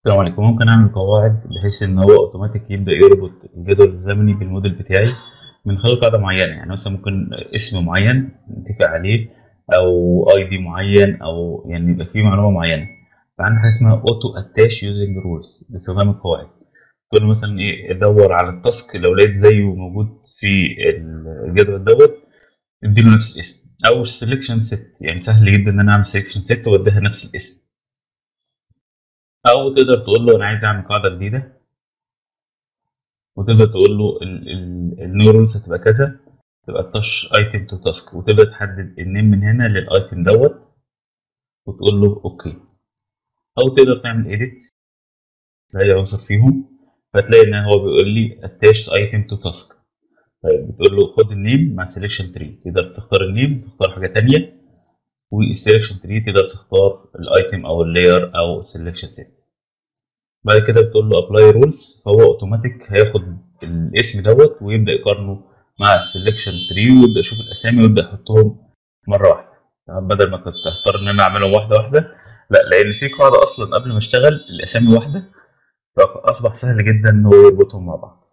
السلام عليكم ممكن اعمل قواعد بحيث ان هو اوتوماتيك يبدا يربط الجدول الزمني بالموديل بتاعي من خلال قاعده معينه يعني مثلا ممكن اسم معين نتفق عليه او اي دي معين او يعني يبقى فيه معلومه معينه فعندنا حاجه اسمها اوتو اتاش يوزنج رولز باستخدام القواعد تقول له مثلا ايه ادور على التاسك لو لقيت زيه موجود في الجدول دوت اديله نفس الاسم او السلكشن ست يعني سهل جدا ان انا اعمل سلكشن ست واديها نفس الاسم او تقدر تقول له انا عايز اعمل قاعده جديده وتقدر تقول له النيو رولز هتبقى كذا تبقى التاش ايتم تو تاسك وتبدا تحدد النيم من هنا للايتم دوت وتقول له اوكي او تقدر تعمل ايديت لاي عنصر فيهم فتلاقي ان هو بيقول لي اتاش ايتم تو تاسك طيب بتقول له خد النيم مع سيلكشن تري تقدر تختار النيم تختار حاجه تانية والسيلكشن تري تقدر تختار الايتم او اللاير او السيلكشن سيت بعد كده بتقول له ابلاي رولز فهو اوتوماتيك هياخد الاسم دوت ويبدا يقارنه مع السيلكشن تري ويبدا يشوف الاسامي ويبدا يحطهم مره واحده تمام بدل ما كنت اختار ان انا اعملهم واحده واحده لا لان في قاعده اصلا قبل ما اشتغل الاسامي واحده فاصبح سهل جدا ان هو يربطهم مع بعض